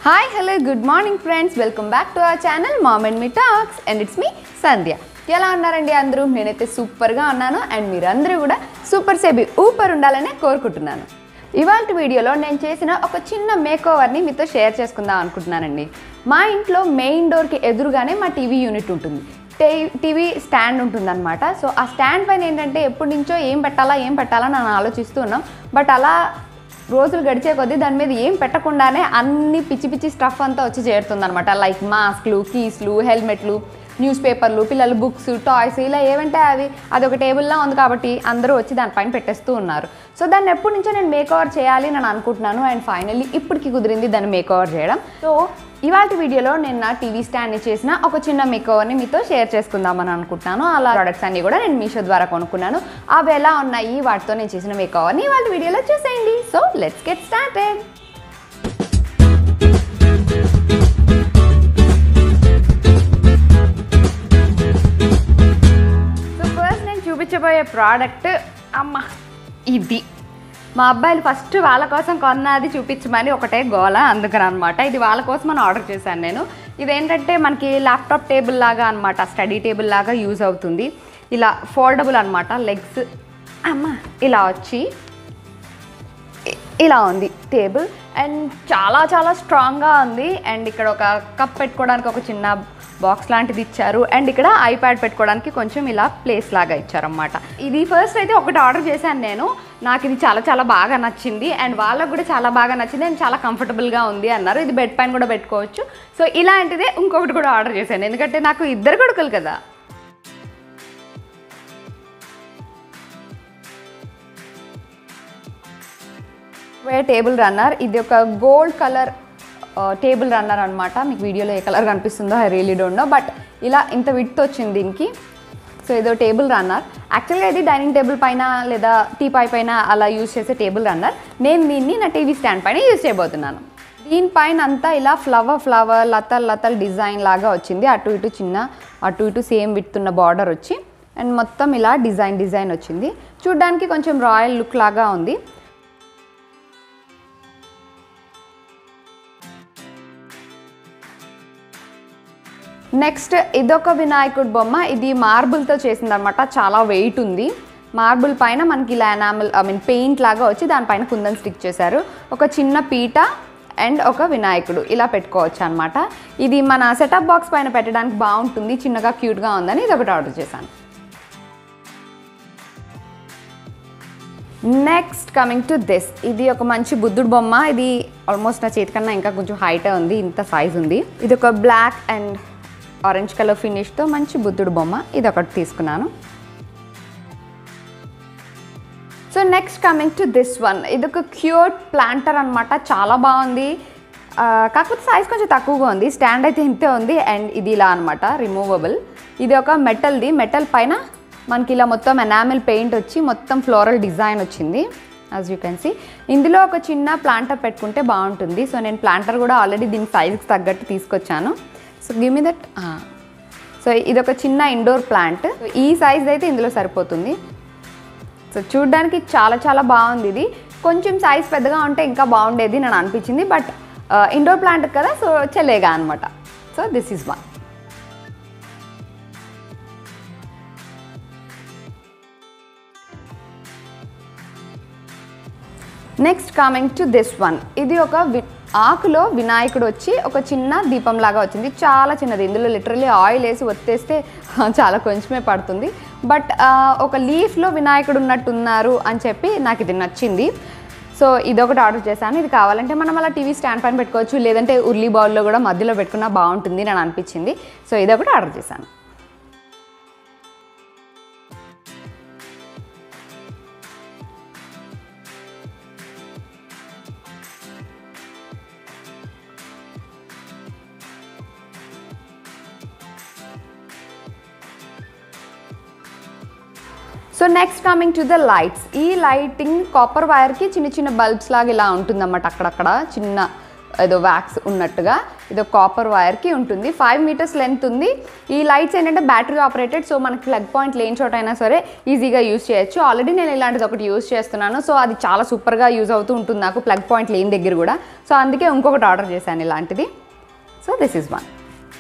hi hello good morning friends welcome back to our channel mom and me talks and it's me Sandhya ఎలా ఉన్నారండి అందరూ నేనైతే సూపర్గా ఉన్నాను అండ్ మీరందరూ కూడా సూపర్ సేబీ ఊపర్ ఉండాలనే కోరుకుంటున్నాను ఇవాళ వీడియోలో నేను చేసిన ఒక చిన్న మేక్ ఓవర్ని మీతో షేర్ చేసుకుందాం అనుకుంటున్నానండి మా ఇంట్లో మెయిన్ డోర్కి ఎదురుగానే మా టీవీ యూనిట్ ఉంటుంది టే- టీవీ స్టాండ్ ఉంటుందన్నమాట సో ఆ స్టాండ్ పైన ఏంటంటే ఎప్పటి నుంచో ఏం పెట్టాలా ఏం పెట్టాలా నేను ఆలోచిస్తూ ఉన్నాం బట్ అలా రోజులు గడిచే కొద్దీ దాని మీద ఏం పెట్టకుండానే అన్ని పిచ్చి పిచ్చి స్టఫ్ అంతా వచ్చి చేరుతుందన్నమాట లైక్ మాస్క్లు కీస్లు హెల్మెట్లు న్యూస్ పేపర్లు పిల్లల బుక్స్ టాయ్స్ ఇలా ఏమంటే అవి అది ఒక టేబుల్లో ఉంది కాబట్టి అందరూ వచ్చి దానిపైన పెట్టేస్తూ ఉన్నారు సో దాన్ని ఎప్పటి నుంచో నేను మేక్ ఓవర్ చేయాలి అని అనుకుంటున్నాను అండ్ ఫైనల్లీ ఇప్పటికి కుదిరింది దాన్ని మేక్ ఓవర్ చేయడం సో ఇవాళ వీడియోలో నేను నా టీవీ స్టాండ్ని చేసిన ఒక చిన్న మేక్ ఓవర్ని మీతో షేర్ చేసుకుందామని అనుకుంటున్నాను అలా ప్రొడక్ట్స్ అన్ని కూడా నేను మీషో ద్వారా కొనుక్కున్నాను అవి ఎలా ఉన్నాయి వాటితో నేను చేసిన మేక్ ఓవర్ని ఇవాళ వీడియోలో చూసేయండి so let's get started so first నేను చూపించబోయే ప్రోడక్ట్ అమ్మ ఇది మా అబ్బాయిలు ఫస్ట్ వాళ్ళ కోసం కొన్నది చూపించమని ఒకటే గోల అందుకని అనమాట ఇది వాళ్ళ కోసం అని ఆర్డర్ చేశాను నేను ఇదేంటంటే మనకి ల్యాప్టాప్ టేబుల్ లాగా అనమాట స్టడీ టేబుల్ లాగా యూజ్ అవుతుంది ఇలా ఫోల్డబుల్ అనమాట లెగ్స్ అమ్మ ఇలా వచ్చి ఇ- ఇలా ఉంది టేబుల్ అండ్ చాలా చాలా స్ట్రాంగ్గా ఉంది అండ్ ఇక్కడ ఒక కప్ పెట్టుకోవడానికి ఒక చిన్న బాక్స్ లాంటిది ఇచ్చారు అండ్ ఇక్కడ ఐప్యాడ్ పెట్టుకోవడానికి కొంచెం ఇలా ప్లేస్ లాగా ఇచ్చారన్నమాట ఇది ఫస్ట్ అయితే ఒకటి ఆర్డర్ చేశాను నేను నాకు ఇది చాలా చాలా బాగా నచ్చింది అండ్ వాళ్ళకు కూడా చాలా బాగా నచ్చింది అండ్ చాలా కంఫర్టబుల్గా ఉంది అన్నారు ఇది బెడ్ పైన కూడా పెట్టుకోవచ్చు సో ఇలాంటిదే ఇంకొకటి కూడా ఆర్డర్ చేశాను ఎందుకంటే నాకు ఇద్దరు కొడుకులు కదా వే టేబుల్ రన్నర్ ఇది ఒక గోల్డ్ కలర్ టేబుల్ రన్నర్ అనమాట మీకు వీడియోలో ఏ కలర్ కనిపిస్తుందో I really don't know but ఇలా ఇంత విడ్త్ వచ్చింది దీనికి సో ఇదో టేబుల్ రన్నర్ యాక్చువల్గా ఇది డైనింగ్ టేబుల్ పైన లేదా టీ పై పైన అలా యూజ్ చేసే టేబుల్ రన్నర్ నేను దీన్ని నా టీవీ స్టాండ్ పైన యూజ్ చేయబోతున్నాను దీనిపైన అంతా ఇలా ఫ్లవర్ ఫ్లవర్ లతల్ లతల్ డిజైన్ లాగా వచ్చింది అటు ఇటు చిన్న అటు ఇటు సేమ్ విడుతున్న బార్డర్ వచ్చి అండ్ మొత్తం ఇలా డిజైన్ డిజైన్ వచ్చింది చూడ్డానికి కొంచెం రాయల్ లుక్ లాగా ఉంది నెక్స్ట్ ఇదొక వినాయకుడి బొమ్మ ఇది మార్బుల్తో చేసిందనమాట చాలా వెయిట్ ఉంది మార్బుల్ పైన మనకి ఇలా ఎనామిల్ ఐ మీన్ పెయింట్ లాగా వచ్చి దానిపైన కుందన్ స్టిక్ చేశారు ఒక చిన్న పీట అండ్ ఒక వినాయకుడు ఇలా పెట్టుకోవచ్చు అనమాట ఇది మన సెటప్ బాక్స్ పైన పెట్టడానికి బాగుంటుంది చిన్నగా క్యూట్గా ఉందని ఇది ఒకటి ఆర్డర్ చేశాను నెక్స్ట్ కమింగ్ టు దిస్ ఇది ఒక మంచి బుద్ధుడు బొమ్మ ఇది ఆల్మోస్ట్ నా చేతికన్నా ఇంకా కొంచెం హైటే ఉంది ఇంత సైజ్ ఉంది ఇది ఒక బ్లాక్ అండ్ ఆరెంజ్ కలర్ ఫినిష్తో మంచి బుద్ధుడు బొమ్మ ఇది ఒకటి తీసుకున్నాను so next coming to this one ఇది ఒక క్యూట్ ప్లాంటర్ అనమాట చాలా బాగుంది ఆ, కాకపోతే సైజ్ కొంచెం తక్కువగా ఉంది స్టాండ్ అయితే ఇంతే ఉంది అండ్ ఇది ఇలా అనమాట రిమూవబుల్ ఇది ఒక మెటల్ది మెటల్ పైన మనకి ఇలా మొత్తం ఎనామిల్ పెయింట్ వచ్చి మొత్తం ఫ్లోరల్ డిజైన్ వచ్చింది యాజ్ యూ కెన్ సీ ఇందులో ఒక చిన్న ప్లాంటర్ పెట్టుకుంటే బాగుంటుంది సో నేను ప్లాంటర్ కూడా ఆల్రెడీ దీని సైజ్కి తగ్గట్టు తీసుకొచ్చాను so give me that so ఇది ఒక చిన్న ఇండోర్ ప్లాంట్ ఈ సైజ్ అయితే ఇందులో సరిపోతుంది సో చూడ్డానికి చాలా చాలా బాగుంది ఇది కొంచెం సైజ్ పెద్దగా ఉంటే ఇంకా బాగుండేది నేను అనిపించింది బట్ ఇండోర్ ప్లాంట్ కదా సో చెల్లేగా అనమాట so this is one next coming to this one ఇది ఒక వి ఆకులో వినాయకుడు వచ్చి ఒక చిన్న దీపం లాగా వచ్చింది చాలా చిన్నది ఇందులో లిటరలీ ఆయిల్ వేసి ఒత్తేస్తే చాలా కొంచెమే పడుతుంది బట్ ఒక లీఫ్లో వినాయకుడు ఉన్నట్టు ఉన్నారు అని చెప్పి నాకు ఇది నచ్చింది సో ఇదొకటి ఆర్డర్ చేశాను ఇది కావాలంటే మనం అలా టీవీ స్టాండ్ పైన పెట్టుకోవచ్చు లేదంటే ఉర్లీ బౌల్లో కూడా మధ్యలో పెట్టుకున్నా బాగుంటుంది అని అనిపించింది సో ఇదొకటి ఆర్డర్ చేశాను so next coming to the lights ఈ లైటింగ్ కాపర్ వైర్కి చిన్న చిన్న బల్బ్స్ లాగా ఇలా ఉంటుందన్నమాట అక్కడక్కడ చిన్న ఏదో వ్యాక్స్ ఉన్నట్టుగా ఇది కాపర్ వైర్కి ఉంటుంది ఫైవ్ మీటర్స్ లెంత్ ఉంది ఈ లైట్స్ ఏంటంటే బ్యాటరీ ఆపరేటెడ్ సో మనకి ప్లగ్ పాయింట్ లేని చోట అయినా సరే ఈజీగా యూస్ చేయొచ్చు ఆల్రెడీ నేను ఇలాంటిది ఒకటి యూస్ చేస్తున్నాను సో అది చాలా సూపర్గా యూజ్ అవుతూ ఉంటుంది నాకు ప్లగ్ పాయింట్ లేని దగ్గర కూడా సో అందుకే ఇంకొకటి ఆర్డర్ చేశాను ఇలాంటిది so this is one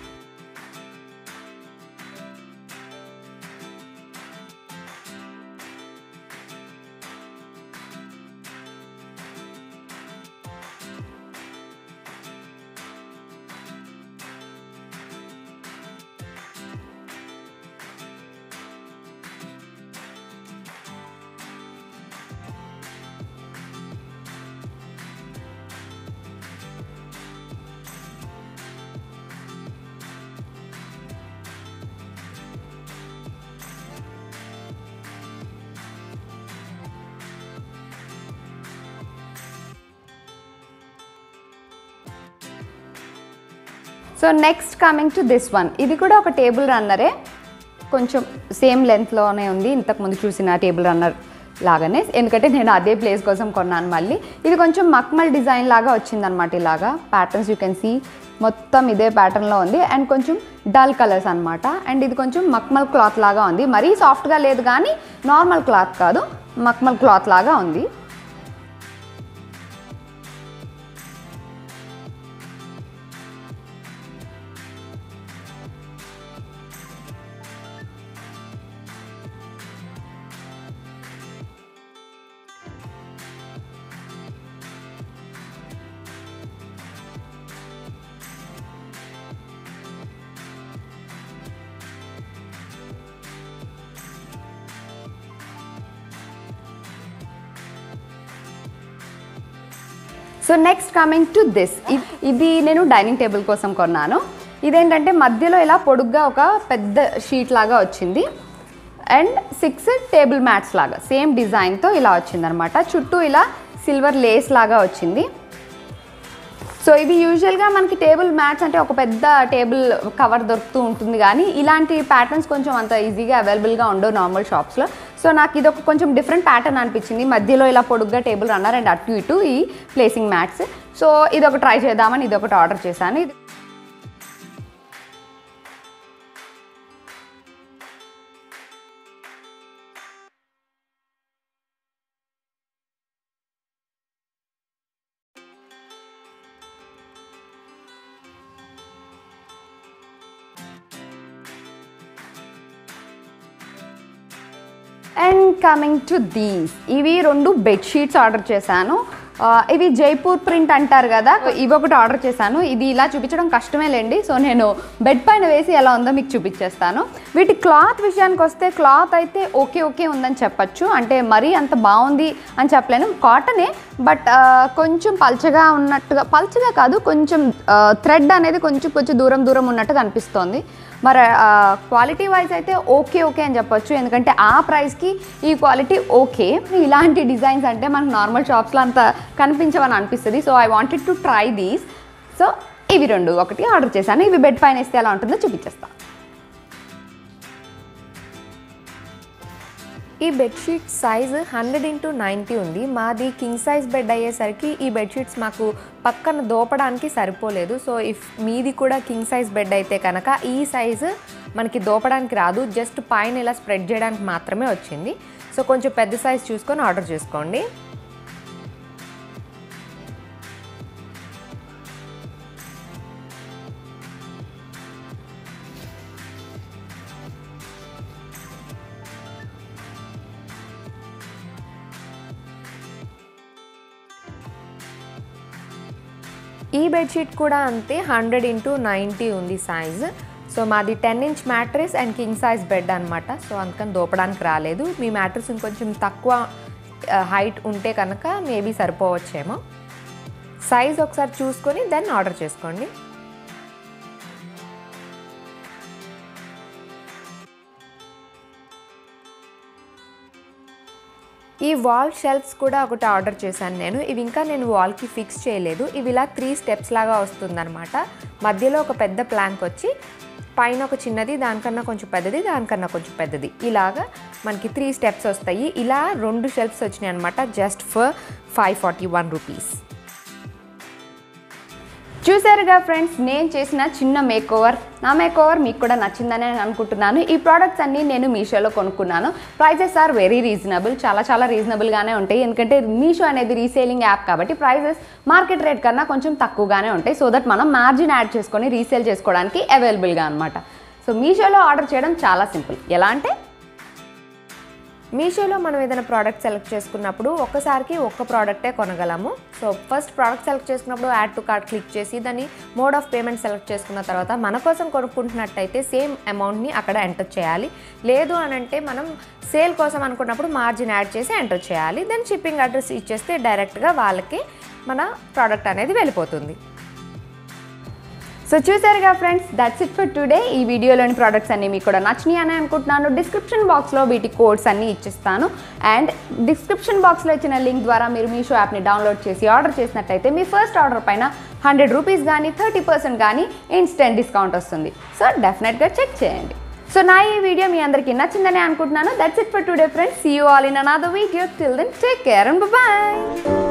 so next coming to this one ఇది కూడా ఒక టేబుల్ రన్నరే కొంచెం సేమ్ లెంత్లోనే ఉంది ఇంతకుముందు చూసిన టేబుల్ రన్నర్ లాగానే ఎందుకంటే నేను అదే ప్లేస్ కోసం కొన్నాను మళ్ళీ ఇది కొంచెం మక్మల్ డిజైన్ లాగా వచ్చిందనమాట ఇలాగా ప్యాటర్న్స్ యూ కెన్ సీ మొత్తం ఇదే ప్యాటర్న్లో ఉంది అండ్ కొంచెం డల్ కలర్స్ అనమాట అండ్ ఇది కొంచెం మక్మల్ క్లాత్ లాగా ఉంది మరీ సాఫ్ట్గా లేదు కానీ నార్మల్ క్లాత్ కాదు మక్మల్ క్లాత్ లాగా ఉంది so next coming to this ఇది నేను డైనింగ్ టేబుల్ కోసం కొన్నాను ఇదేంటంటే మధ్యలో ఇలా పొడుగ్గా ఒక పెద్ద షీట్ లాగా వచ్చింది అండ్ సిక్స్ టేబుల్ మ్యాట్స్ లాగా సేమ్ డిజైన్తో ఇలా వచ్చిందనమాట చుట్టూ ఇలా సిల్వర్ లేస్ లాగా వచ్చింది సో ఇవి యూజువల్గా మనకి టేబుల్ మ్యాట్స్ అంటే ఒక పెద్ద టేబుల్ కవర్ దొరుకుతూ ఉంటుంది కానీ ఇలాంటి ప్యాటర్న్స్ కొంచెం అంత ఈజీగా అవైలబుల్గా ఉండవు నార్మల్ షాప్స్లో సో నాకు ఇది ఒక కొంచెం డిఫరెంట్ ప్యాటర్న్ అనిపించింది మధ్యలో ఇలా పొడుగ్గా టేబుల్ రన్నర్ అండ్ అటు ఇటు ఈ ప్లేసింగ్ మ్యాట్స్ సో ఇది ఒక ట్రై చేద్దామని ఇది ఒకటి ఆర్డర్ చేశాను ఇది అండ్ కమింగ్ టు దీస్ ఇవి రెండు బెడ్షీట్స్ ఆర్డర్ చేశాను ఆ, ఇవి జైపూర్ ప్రింట్ అంటారు కదా ఇవి ఒకటి ఆర్డర్ చేశాను ఇది ఇలా చూపించడం కష్టమే లేండి సో నేను బెడ్ పైన వేసి ఎలా ఉందో మీకు చూపించేస్తాను వీటి క్లాత్ విషయానికి వస్తే క్లాత్ అయితే ఓకే ఓకే ఉందని చెప్పచ్చు అంటే మరీ అంత బాగుంది అని చెప్పలేను కాటనే బట్ కొంచెం పల్చగా ఉన్నట్టుగా పల్చగా కాదు కొంచెం థ్రెడ్ అనేది కొంచెం కొంచెం దూరం దూరం ఉన్నట్టుగా అనిపిస్తోంది మరి క్వాలిటీ వైజ్ అయితే ఓకే ఓకే అని చెప్పొచ్చు ఎందుకంటే ఆ ప్రైస్కి ఈ క్వాలిటీ ఓకే ఇలాంటి డిజైన్స్ అంటే మనకు నార్మల్ షాప్స్లో అంత కనిపించవని అనిపిస్తుంది so I wanted to try these so ఇవి రెండు ఒకటి ఆర్డర్ చేశాను ఇవి బెడ్ పైన వేస్తే ఎలా ఉంటుందో చూపించేస్తాను ఈ bedsheet size hundred into ninety ఉంది మాది కింగ్ సైజ్ బెడ్ అయ్యేసరికి ఈ బెడ్షీట్స్ మాకు పక్కన దోపడానికి సరిపోలేదు సో ఇఫ్ మీది కూడా కింగ్ సైజ్ బెడ్ అయితే కనుక ఈ సైజు మనకి దోపడానికి రాదు జస్ట్ పైన ఇలా స్ప్రెడ్ చేయడానికి మాత్రమే వచ్చింది సో కొంచెం పెద్ద సైజ్ చూసుకొని ఆర్డర్ చేసుకోండి ఈ బెడ్షీట్ కూడా అంతే హండ్రెడ్ ఇంటూ నైంటీ ఉంది సైజ్ సో మాది ten inch mattress and king size bed అనమాట సో అందుకని దోపడానికి రాలేదు మీ మ్యాట్రెస్ ఇంకొంచెం తక్కువ హైట్ ఉంటే కనుక మేబీ సరిపోవచ్చేమో సైజ్ ఒకసారి చూసుకొని దెన్ ఆర్డర్ చేసుకోండి ఈ వాల్ షెల్ఫ్స్ కూడా ఒకటి ఆర్డర్ చేశాను నేను ఇవి ఇంకా నేను వాల్కి ఫిక్స్ చేయలేదు ఇవి ఇలా త్రీ స్టెప్స్ లాగా వస్తుందన్నమాట మధ్యలో ఒక పెద్ద ప్లాంక్ వచ్చి పైన ఒక చిన్నది దానికన్నా కొంచెం పెద్దది దానికన్నా కొంచెం పెద్దది ఇలాగా మనకి త్రీ స్టెప్స్ వస్తాయి ఇలా రెండు షెల్ఫ్స్ వచ్చినాయి అనమాట just for five forty one rupees చూసారుగా ఫ్రెండ్స్ నేను చేసిన చిన్న మేక్ ఓవర్ నా మేక్ ఓవర్ మీకు కూడా నచ్చిందని నేను అనుకుంటున్నాను ఈ ప్రోడక్ట్స్ అన్నీ నేను మీషోలో కొనుక్కున్నాను ప్రైజెస్ ఆర్ వెరీ రీజనబుల్ చాలా చాలా రీజనబుల్గానే ఉంటాయి ఎందుకంటే మీషో అనేది రీసేలింగ్ యాప్ కాబట్టి ప్రైజెస్ మార్కెట్ రేట్ కన్నా కొంచెం తక్కువగానే ఉంటాయి సో దట్ మనం మార్జిన్ యాడ్ చేసుకొని రీసేల్ చేసుకోవడానికి అవైలబుల్గా అనమాట సో మీషోలో ఆర్డర్ చేయడం చాలా సింపుల్ ఎలా అంటే మీషోలో మనం ఏదైనా ప్రోడక్ట్ సెలెక్ట్ చేసుకున్నప్పుడు ఒక్కసారికి ఒక్క ప్రోడక్టే కొనగలము సో ఫస్ట్ ప్రోడక్ట్ సెలెక్ట్ చేసుకున్నప్పుడు యాడ్ టు కార్ట్ క్లిక్ చేసి దాన్ని మోడ్ ఆఫ్ పేమెంట్ సెలెక్ట్ చేసుకున్న తర్వాత మన కోసం కొనుక్కుంటున్నట్టయితే సేమ్ అమౌంట్ని అక్కడ ఎంటర్ చేయాలి లేదు అని అంటే మనం సేల్ కోసం అనుకున్నప్పుడు మార్జిన్ యాడ్ చేసి ఎంటర్ చేయాలి దెన్ షిప్పింగ్ అడ్రస్ ఇచ్చేస్తే డైరెక్ట్గా వాళ్ళకి మన ప్రోడక్ట్ అనేది వెళ్ళిపోతుంది సో చూసారుగా friends that's it for today ఈ వీడియోలోని ప్రోడక్ట్స్ అన్ని మీకు కూడా నచ్చినాయి అని అనుకుంటున్నాను డిస్క్రిప్షన్ బాక్స్లో వీటి కోడ్స్ అన్ని ఇచ్చిస్తాను అండ్ డిస్క్రిప్షన్ బాక్స్లో ఇచ్చిన లింక్ ద్వారా మీరు మీషో యాప్ని డౌన్లోడ్ చేసి ఆర్డర్ చేసినట్టయితే మీ ఫస్ట్ ఆర్డర్ పైన హండ్రెడ్ రూపీస్ కానీ థర్టీ పర్సెంట్ కానీ ఇన్స్టెంట్ డిస్కౌంట్ వస్తుంది సో డెఫినెట్గా చెక్ చేయండి సో నా ఈ వీడియో మీ అందరికీ నచ్చిందని అనుకుంటున్నాను that's it for today friends see you all in another video till then take care and bye